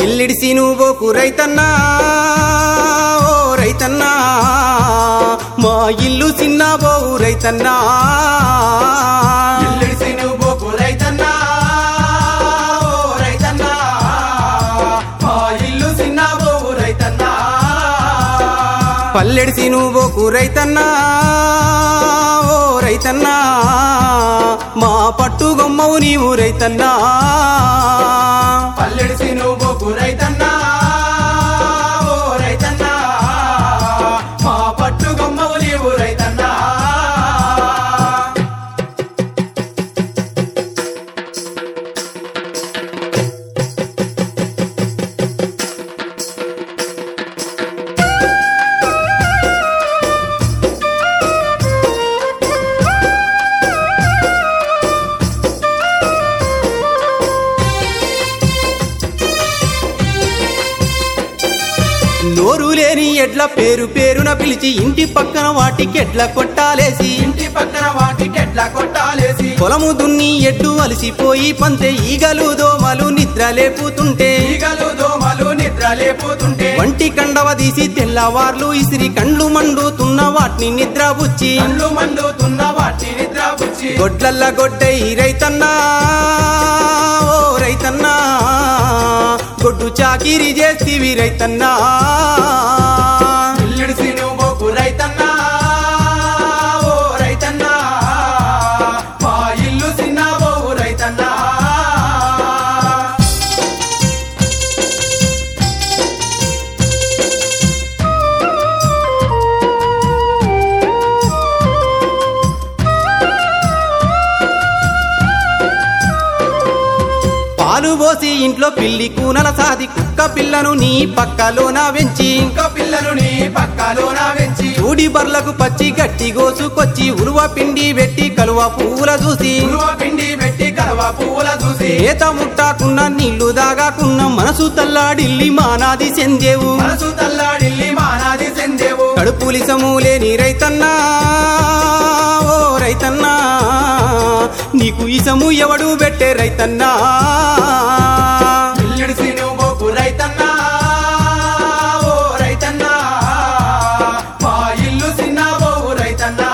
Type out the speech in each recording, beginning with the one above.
ఎల్లిడిసి నువ్వు రైతన్నా ఓ రైతన్నా మా ఇల్లు చిన్న బోవు రైతన్నా ఇల్లిడిసి నువ్వు రైతన్నా ఓ రైతన్నా మా ఇల్లు చిన్నావో రైతన్నా పల్లెడిసి నువ్వు రైతన్నా ఓ రైతన్నా మా పట్టు గొమ్మవు నీవు రైతన్నా పల్లెడిసి నువ్వు రైతన్నా ఓ రైతన్నా మా పట్టు గమ్మవు నీవు రైతన్నా నోరు లేని ఎడ్ల పేరు పేరున పిలిచి ఇంటి పక్కన వాటికి ఎడ్ల కొట్టాలేసి ఇంటి పక్కన వాటికి ఎట్లా కొట్టాలేసి పొలము దున్ని ఎడ్డు అలసిపోయి పంతే ఈగలు దోమలు నిద్ర లేపుతుంటే ఈగలు దోమలు నిద్ర లేపుతుంటే వంటి కండవ తీసి తెల్లవార్లు ఇసిరి కండ్లు మండుతున్న వాటిని నిద్ర బుచ్చి కళ్ళు మండుతున్న వాటి నిద్ర బుచ్చి గొడ్లల్ల గొడ్డై రైతన్నా ఓ రైతన్నా గొడ్డు చాకిరి చేస్తివి రైతన్నా ఇల్లిడిసి నువ్వు రైతన్నా ఓ రైతన్నా మా ఇల్లు చిన్నావో రైతన్నా పాలు పోసి ఇంట్లో పిల్లి కూనల సాది కుక్క పిల్లను నీ పక్కలోన వెంచి ఇంకో పిల్లను నీ పక్కలోన వెంచి చూడి బర్లకు పచ్చి గట్టి గోసుకొచ్చి ఉరువ పిండి పెట్టి కలువ పువ్వుల చూసి ఉలువ పిండి పెట్టి కలవ పువ్వుల చూసి ఏత ముట్టాకున్న నీళ్లు దాగాకున్న మనసు తల్లాడిల్లి మానాది చెందేవు మనసు తల్లాడిల్లి మానాది చెందేవు కడుపులిసము లేని రైతన్నా ఓ రైతన్నా నీకు ఇసము ఎవడు పెట్టే రైతన్నా ఇల్లిడిసి నువ్వు రైతన్నా ఓ రైతన్నా మా ఇల్లు చిన్నావో రైతన్నా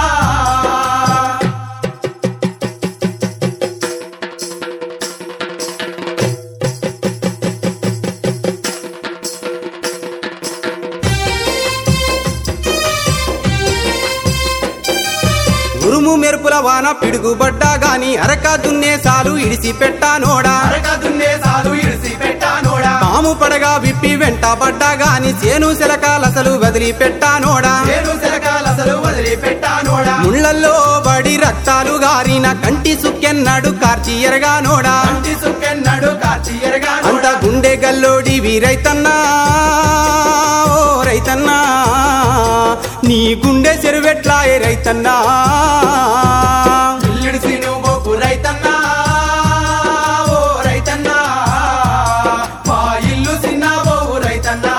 ఉరుము మెరుపుల వాన పిడుగుబడ్డా గాని అరక దున్నే సాలు ఇడిసి పెట్టానోడా అరక దున్నే సాలు ఇడిసి పెట్టానోడా పాము పడగా విప్పి వెంట పడ్డా గాని చేను శిలకాలసలు వదిలి పెట్టానోడా నేను శరకాలసలు వదిలి పెట్టానోడా ముళ్ళల్లో బడి రక్తాలు గారిన కంటి సుక్కెన్నాడు కార్చి ఎరగానోడా అంటి సుక్కెన్నడు కాచి అంత ఎరగానోడా గుండె గల్లోడి రైతన్నా ఓ రైతన్నా నీ గుండె చెరువెట్లాయే రైతన్నా ఇల్లిడిసి నువ్వు రైతన్నా ఓ రైతన్నా మా ఇల్లు చిన్నావో రైతన్నా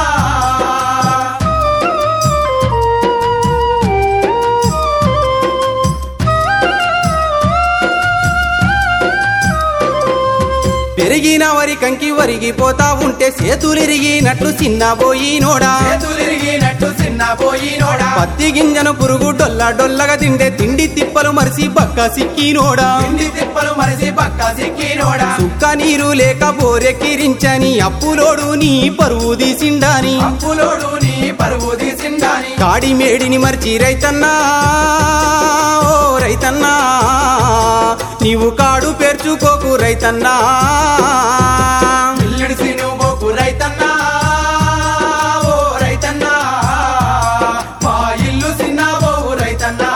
పెరిగిన వరి కంకి వరిగిపోతా ఉంటే సేతులిరిగినట్లు చిన్నబోయినోడా చేతులిరిగినట్టు చిన్న పోయినోడా పత్తి గింజను పురుగు డొల్ల డొల్లగా తిండే తిండి తిప్పలు మరిసి బక్క సిక్కినోడా ఇంటి తిప్పలు మరిసి పక్క సిక్కినోడా సుక్క నీరు లేక బోరెక్కిరించని అప్పులోడు నీ పరువు తీసిండాని అప్పులోడు నీ పరువు తీసిండాని కాడి మేడిని మర్చి రైతన్నా ఓ రైతన్నా నీవు కాడు పేర్చుకోకు రైతన్నా ఇల్లిడిసి నువ్వు రైతన్నా ఓ రైతన్నా మా ఇల్లు చిన్నావో రైతన్నా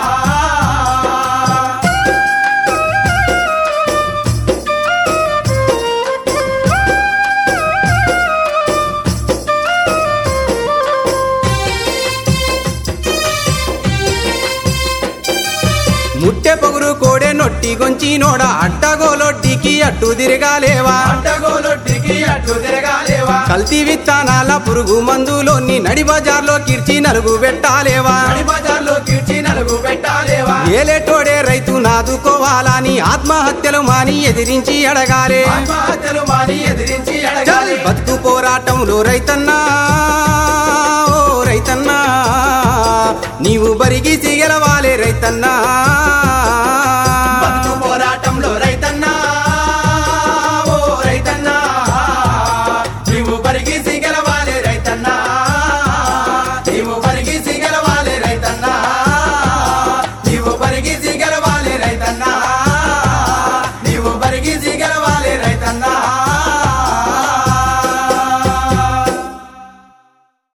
ముట్టె పొగురు కోడె నొట్టి గొంచి నోడ అడ్డగోలొడ్డికి అట్టు తిరగాలేవా అడ్డగోలొడ్డికి అడ్డు తిరగాలేవా కల్తీ విత్తనాల పురుగు మందులోని నడి బజార్లో కిర్చి నలుగు పెట్టాలేవా నడి బజార్లో కిర్చి నలుగు పెట్టాలేవా ఏలేటోడే రైతు నాదుకోవాలని ఆత్మహత్యలు మాని ఎదిరించి అడగాలే ఆత్మహత్యలు మాని ఎదిరించి చల్ అడగాలి బతుకు పోరాటంలో రైతన్నా ఓ రైతన్నా నీవు బరిగి గెలవాలే రైతన్నా